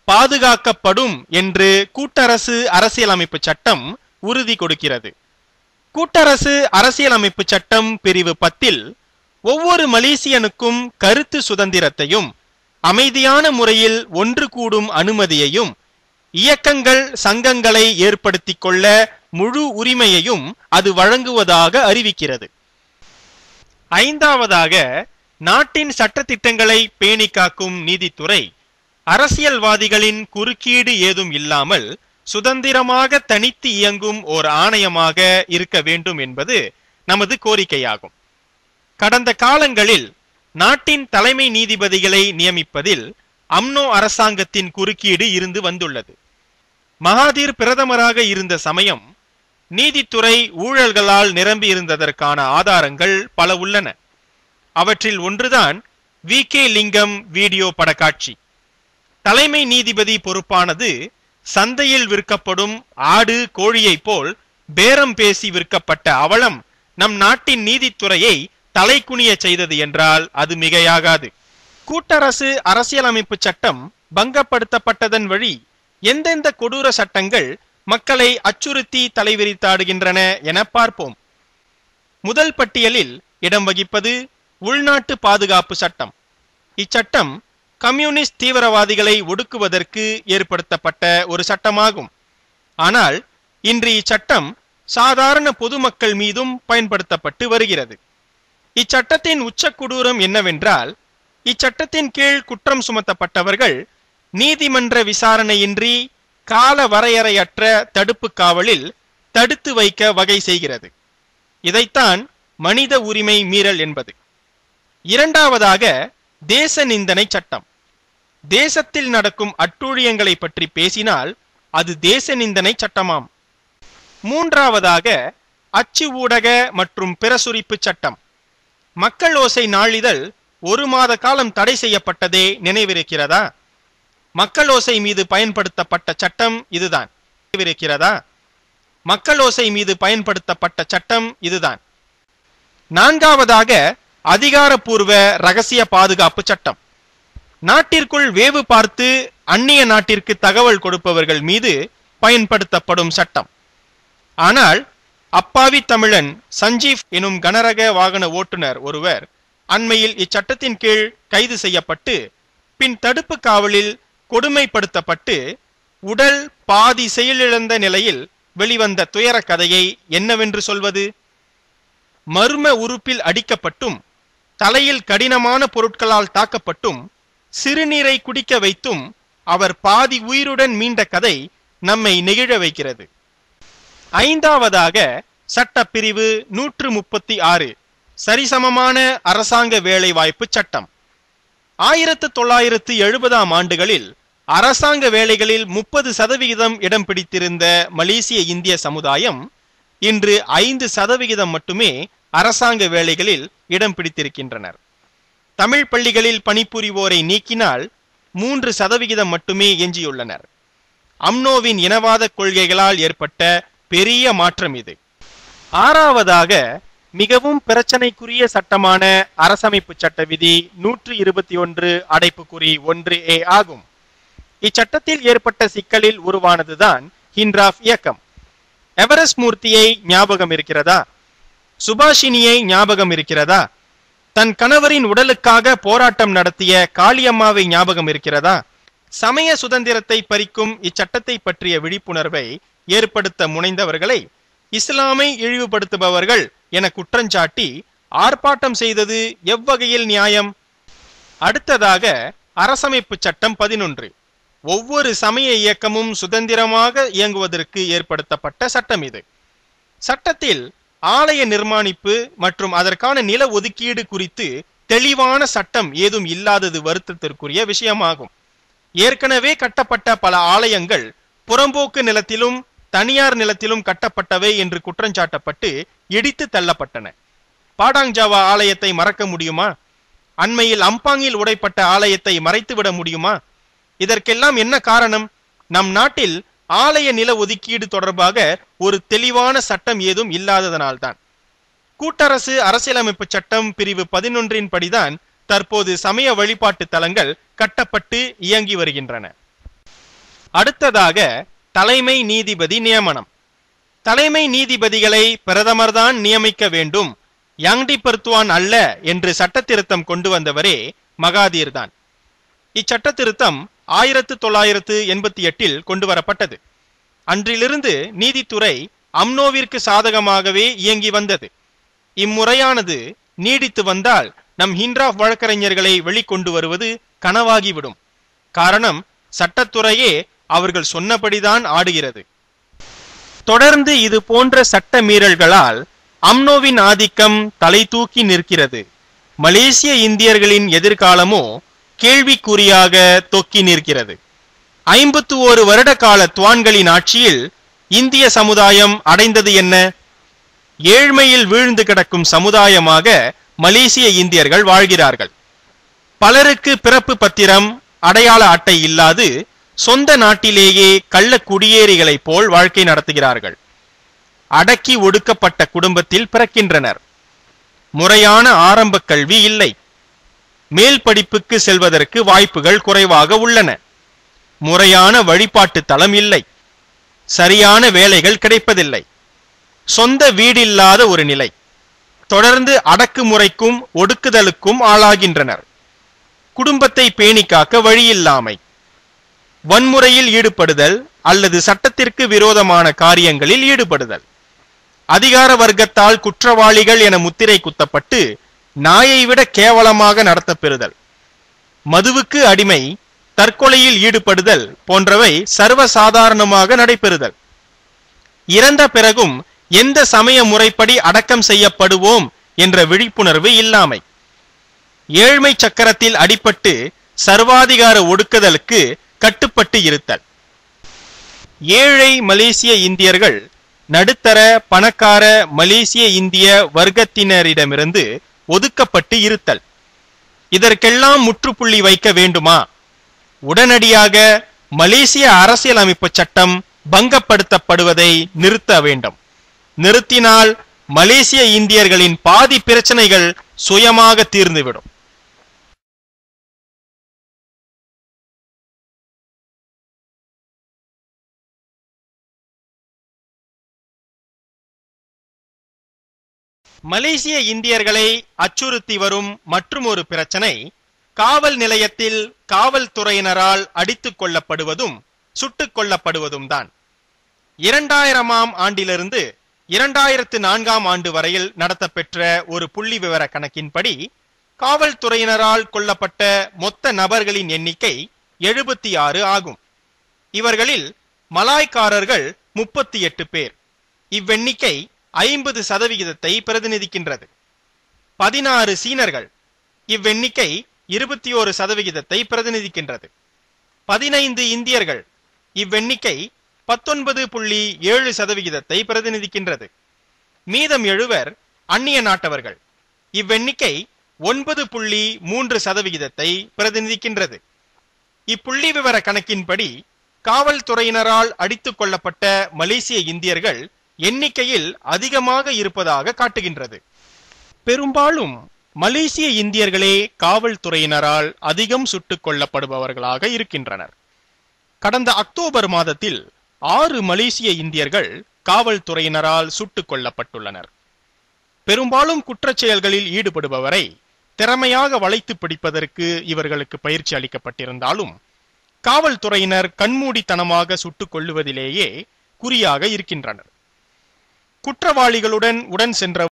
பாதுகாக்கப்படும் என்று கூட்டரசு அரசியலமைப்பு சட்டம் உறுதி கொடுக்கிறது கூட்டரசு அரசியலமைப்பு சட்டம் பிரிவு பத்தில் ஒவ்வொரு மலேசியனுக்கும் கருத்து சுதந்திரத்தையும் அமைதியான முறையில் ஒன்று கூடும் அனுமதியையும் இயக்கங்கள் சங்கங்களை ஏற்படுத்திக் கொள்ள முழு உரிமையையும் அது வழங்குவதாக அறிவிக்கிறது ஐந்தாவதாக நாட்டின் சட்டத்திட்டங்களை பேணி காக்கும் நீதித்துறை அரசியல்வாதிகளின் குறுக்கீடு ஏதும் இல்லாமல் சுதந்திரமாக தனித்து இயங்கும் ஓர் ஆணையமாக இருக்க வேண்டும் என்பது நமது கோரிக்கையாகும் கடந்த காலங்களில் நாட்டின் தலைமை நீதிபதிகளை நியமிப்பதில் அம்னோ அரசாங்கத்தின் குறுக்கீடு இருந்து வந்துள்ளது மகாதீர் பிரதமராக இருந்த சமயம் நீதித்துறை ஊழல்களால் நிரம்பியிருந்ததற்கான ஆதாரங்கள் பல உள்ளன அவற்றில் ஒன்றுதான் வி கே லிங்கம் வீடியோ படக்காட்சி தலைமை நீதிபதி பொறுப்பானது சந்தையில் விற்கப்படும் ஆடு கோழியைப் போல் பேரம் பேசி விற்கப்பட்ட அவலம் நம் நாட்டின் நீதித்துறையை தலைகுனிய செய்தது என்றால் அது மிகையாகாது கூட்டரசு அரசியலமைப்பு சட்டம் பங்கப்படுத்தப்பட்டதன் வழி எந்தெந்த கொடூர சட்டங்கள் மக்களை அச்சுறுத்தி தலைவிரித்தாடுகின்றன என பார்ப்போம் முதல் பட்டியலில் இடம் வகிப்பது உள்நாட்டு பாதுகாப்பு சட்டம் இச்சட்டம் கம்யூனிஸ்ட் தீவிரவாதிகளை ஒடுக்குவதற்கு ஏற்படுத்தப்பட்ட ஒரு சட்டமாகும் ஆனால் இன்று இச்சட்டம் சாதாரண பொதுமக்கள் மீதும் பயன்படுத்தப்பட்டு வருகிறது இச்சட்டத்தின் உச்ச கொடூரம் என்னவென்றால் இச்சட்டத்தின் கீழ் குற்றம் சுமத்தப்பட்டவர்கள் நீதிமன்ற விசாரணையின்றி கால வரையறையற்ற தடுப்பு காவலில் தடுத்து வைக்க வகை செய்கிறது இதைத்தான் மனித உரிமை மீறல் என்பது இரண்டாவதாக தேச நிந்தனை சட்டம் தேசத்தில் நடக்கும் அட்டூழியங்களை பற்றி பேசினால் அது தேச நிந்தனை சட்டமாம் மூன்றாவதாக அச்சு ஊடக மற்றும் பிரசுரிப்பு சட்டம் மக்கள் ஓசை நாளிதழ் ஒரு மாத காலம் தடை செய்யப்பட்டதே நினைவிருக்கிறதா மக்கள் ஓசை மீது பயன்படுத்தப்பட்ட சட்டம் இதுதான் நினைவிருக்கிறதா மக்கள் ஓசை மீது பயன்படுத்தப்பட்ட சட்டம் இதுதான் நான்காவதாக அதிகாரப்பூர்வ ரகசிய பாதுகாப்பு சட்டம் நாட்டிற்குள் வேவு பார்த்து அந்நிய நாட்டிற்கு தகவல் கொடுப்பவர்கள் மீது பயன்படுத்தப்படும் சட்டம் ஆனால் அப்பாவி தமிழன் சஞ்சீவ் எனும் கனரக வாகன ஓட்டுநர் ஒருவர் அண்மையில் இச்சட்டத்தின் கீழ் கைது செய்யப்பட்டு பின் தடுப்பு காவலில் கொடுமைப்படுத்தப்பட்டு உடல் பாதி செயலிழந்த நிலையில் வெளிவந்த துயர கதையை என்னவென்று சொல்வது மர்ம உறுப்பில் அடிக்கப்பட்டும் தலையில் கடினமான பொருட்களால் தாக்கப்பட்டும் சிறுநீரை குடிக்க வைத்தும் அவர் பாதி உயிருடன் மீண்ட கதை நம்மை நெகிழ வைக்கிறது ஐந்தாவதாக சட்டப்பிரிவு நூற்று முப்பத்தி ஆறு சரிசமமான அரசாங்க வேலைவாய்ப்பு சட்டம் ஆயிரத்து தொள்ளாயிரத்து எழுபதாம் ஆண்டுகளில் அரசாங்க வேலைகளில் முப்பது சதவிகிதம் இடம் பிடித்திருந்த மலேசிய இந்திய சமுதாயம் இன்று ஐந்து சதவிகிதம் மட்டுமே அரசாங்க வேலைகளில் இடம் பிடித்திருக்கின்றனர் தமிழ் பள்ளிகளில் பணிபுரிவோரை நீக்கினால் மூன்று சதவிகிதம் மட்டுமே எஞ்சியுள்ளனர் அம்னோவின் இனவாத கொள்கைகளால் ஏற்பட்ட பெரிய மாற்றம் இது ஆறாவதாக மிகவும் பிரச்சனைக்குரிய சட்டமான அரசமைப்பு சட்ட விதி நூற்று இருபத்தி ஒன்று அடைப்புக்குறி ஒன்று ஏ ஆகும் இச்சட்டத்தில் ஏற்பட்ட சிக்கலில் உருவானதுதான் ஹிண்ட்ராஃப் இயக்கம் எவரெஸ்ட் மூர்த்தியை ஞாபகம் இருக்கிறதா சுபாஷினியை ஞாபகம் இருக்கிறதா தன் கணவரின் உடலுக்காக போராட்டம் நடத்திய காளியம்மாவை ஞாபகம் இருக்கிறதா சமய சுதந்திரத்தை பறிக்கும் இச்சட்டத்தை பற்றிய விழிப்புணர்வை ஏற்படுத்த முனைந்தவர்களை இஸ்லாமை இழிவுபடுத்துபவர்கள் என குற்றஞ்சாட்டி ஆர்ப்பாட்டம் செய்தது எவ்வகையில் நியாயம் அடுத்ததாக அரசமைப்பு சட்டம் பதினொன்று ஒவ்வொரு சமய இயக்கமும் சுதந்திரமாக இயங்குவதற்கு ஏற்படுத்தப்பட்ட சட்டம் இது சட்டத்தில் ஆலய நிர்மாணிப்பு மற்றும் அதற்கான நில ஒதுக்கீடு குறித்து தெளிவான சட்டம் ஏதும் இல்லாதது வருத்தத்திற்குரிய விஷயமாகும் ஏற்கனவே கட்டப்பட்ட பல ஆலயங்கள் புறம்போக்கு நிலத்திலும் தனியார் நிலத்திலும் கட்டப்பட்டவை என்று குற்றஞ்சாட்டப்பட்டு இடித்து தள்ளப்பட்டன பாடாங்ஜாவா ஆலயத்தை மறக்க முடியுமா அண்மையில் அம்பாங்கில் உடைப்பட்ட ஆலயத்தை மறைத்துவிட முடியுமா இதற்கெல்லாம் என்ன காரணம் நம் நாட்டில் ஆலய நில ஒதுக்கீடு தொடர்பாக ஒரு தெளிவான சட்டம் ஏதும் இல்லாததனால்தான் கூட்டரசு அரசியலமைப்பு சட்டம் பிரிவு பதினொன்றின் படிதான் தற்போது சமய வழிபாட்டு தலங்கள் கட்டப்பட்டு இயங்கி வருகின்றன அடுத்ததாக தலைமை நீதிபதி நியமனம் தலைமை நீதிபதிகளை பிரதமர்தான் நியமிக்க வேண்டும் யங்டி பர்த்துவான் அல்ல என்று சட்ட திருத்தம் கொண்டு வந்தவரே மகாதீர் தான் இச்சட்ட திருத்தம் ஆயிரத்து தொள்ளாயிரத்து எண்பத்தி எட்டில் கொண்டு வரப்பட்டது அன்றிலிருந்து நீதித்துறை அம்னோவிற்கு சாதகமாகவே இயங்கி வந்தது இம்முறையானது நீடித்து வந்தால் நம் ஹிண்ட்ராஃப் வழக்கறிஞர்களை வெளிக்கொண்டு வருவது கனவாகிவிடும் காரணம் சட்டத்துறையே அவர்கள் சொன்னபடிதான் ஆடுகிறது தொடர்ந்து இது போன்ற சட்ட மீறல்களால் அம்னோவின் ஆதிக்கம் தலை தூக்கி நிற்கிறது மலேசிய இந்தியர்களின் எதிர்காலமோ கேள்விக்குறியாக தொக்கி நிற்கிறது ஐம்பத்து ஓரு வருட கால துவான்களின் ஆட்சியில் இந்திய சமுதாயம் அடைந்தது என்ன ஏழ்மையில் வீழ்ந்து கிடக்கும் சமுதாயமாக மலேசிய இந்தியர்கள் வாழ்கிறார்கள் பலருக்கு பிறப்பு பத்திரம் அடையாள அட்டை இல்லாது சொந்த நாட்டிலேயே கள்ள குடியேறிகளைப் போல் வாழ்க்கை நடத்துகிறார்கள் அடக்கி ஒடுக்கப்பட்ட குடும்பத்தில் பிறக்கின்றனர் முறையான ஆரம்ப கல்வி இல்லை மேல் படிப்புக்கு செல்வதற்கு வாய்ப்புகள் குறைவாக உள்ளன முறையான வழிபாட்டு தளம் இல்லை சரியான வேலைகள் கிடைப்பதில்லை சொந்த வீடில்லாத ஒரு நிலை தொடர்ந்து அடக்குமுறைக்கும் ஒடுக்குதலுக்கும் ஆளாகின்றனர் குடும்பத்தை பேணி காக்க வழியில்லாமை வன்முறையில் ஈடுபடுதல் அல்லது சட்டத்திற்கு விரோதமான காரியங்களில் ஈடுபடுதல் அதிகார வர்க்கத்தால் குற்றவாளிகள் என முத்திரை குத்தப்பட்டு நாயை விட கேவலமாக நடத்தப்பெறுதல் மதுவுக்கு அடிமை தற்கொலையில் ஈடுபடுதல் போன்றவை சர்வசாதாரணமாக நடைபெறுதல் இறந்த பிறகும் எந்த சமய முறைப்படி அடக்கம் செய்யப்படுவோம் என்ற விழிப்புணர்வு இல்லாமை ஏழ்மை சக்கரத்தில் அடிபட்டு சர்வாதிகார ஒடுக்குதலுக்கு கட்டுப்பட்டு இருத்தல் ஏழை மலேசிய இந்தியர்கள் நடுத்தர பணக்கார மலேசிய இந்திய வர்க்கத்தினரிடமிருந்து ஒதுக்கப்பட்டு இருத்தல் இதற்கெல்லாம் முற்றுப்புள்ளி வைக்க வேண்டுமா உடனடியாக மலேசிய அரசியலமைப்பு சட்டம் பங்கப்படுத்தப்படுவதை நிறுத்த வேண்டும் நிறுத்தினால் மலேசிய இந்தியர்களின் பாதி பிரச்சனைகள் சுயமாக தீர்ந்துவிடும் மலேசிய இந்தியர்களை அச்சுறுத்தி வரும் மற்றும் ஒரு பிரச்சனை காவல் நிலையத்தில் காவல்துறையினரால் அடித்துக் கொள்ளப்படுவதும் சுட்டுக் கொல்லப்படுவதும் தான் இரண்டாயிரமாம் ஆண்டிலிருந்து இரண்டாயிரத்து நான்காம் ஆண்டு வரையில் நடத்தப்பெற்ற ஒரு புள்ளி விவர கணக்கின்படி காவல்துறையினரால் கொல்லப்பட்ட மொத்த நபர்களின் எண்ணிக்கை எழுபத்தி ஆறு ஆகும் இவர்களில் மலாய்க்காரர்கள் முப்பத்தி எட்டு பேர் இவ்வெண்ணிக்கை ஐம்பது சதவிகிதத்தை பிரதிநிதிக்கின்றது பதினாறு சீனர்கள் இவ்வெண்ணிக்கை இருபத்தி ஓரு சதவிகிதத்தை பிரதிநிதிக்கின்றது பதினைந்து இந்தியர்கள் இவ்வெண்ணிக்கை பத்தொன்பது புள்ளி ஏழு சதவிகிதத்தை பிரதிநிதிக்கின்றது மீதம் எழுவர் அந்நிய நாட்டவர்கள் இவ்வெண்ணிக்கை ஒன்பது புள்ளி மூன்று சதவிகிதத்தை பிரதிநிதிக்கின்றது இப்புள்ளி விவர கணக்கின்படி காவல்துறையினரால் அடித்துக் கொள்ளப்பட்ட மலேசிய இந்தியர்கள் எண்ணிக்கையில் அதிகமாக இருப்பதாக காட்டுகின்றது பெரும்பாலும் மலேசிய இந்தியர்களே காவல்துறையினரால் அதிகம் சுட்டுக் கொல்லப்படுபவர்களாக இருக்கின்றனர் கடந்த அக்டோபர் மாதத்தில் ஆறு மலேசிய இந்தியர்கள் காவல்துறையினரால் சுட்டுக் கொல்லப்பட்டுள்ளனர் பெரும்பாலும் குற்றச் செயல்களில் ஈடுபடுபவரை திறமையாக வளைத்து பிடிப்பதற்கு இவர்களுக்கு பயிற்சி அளிக்கப்பட்டிருந்தாலும் காவல்துறையினர் கண்மூடித்தனமாக சுட்டுக் கொள்ளுவதிலேயே குறியாக இருக்கின்றனர் குற்றவாளிகளுடன் உடன் சென்ற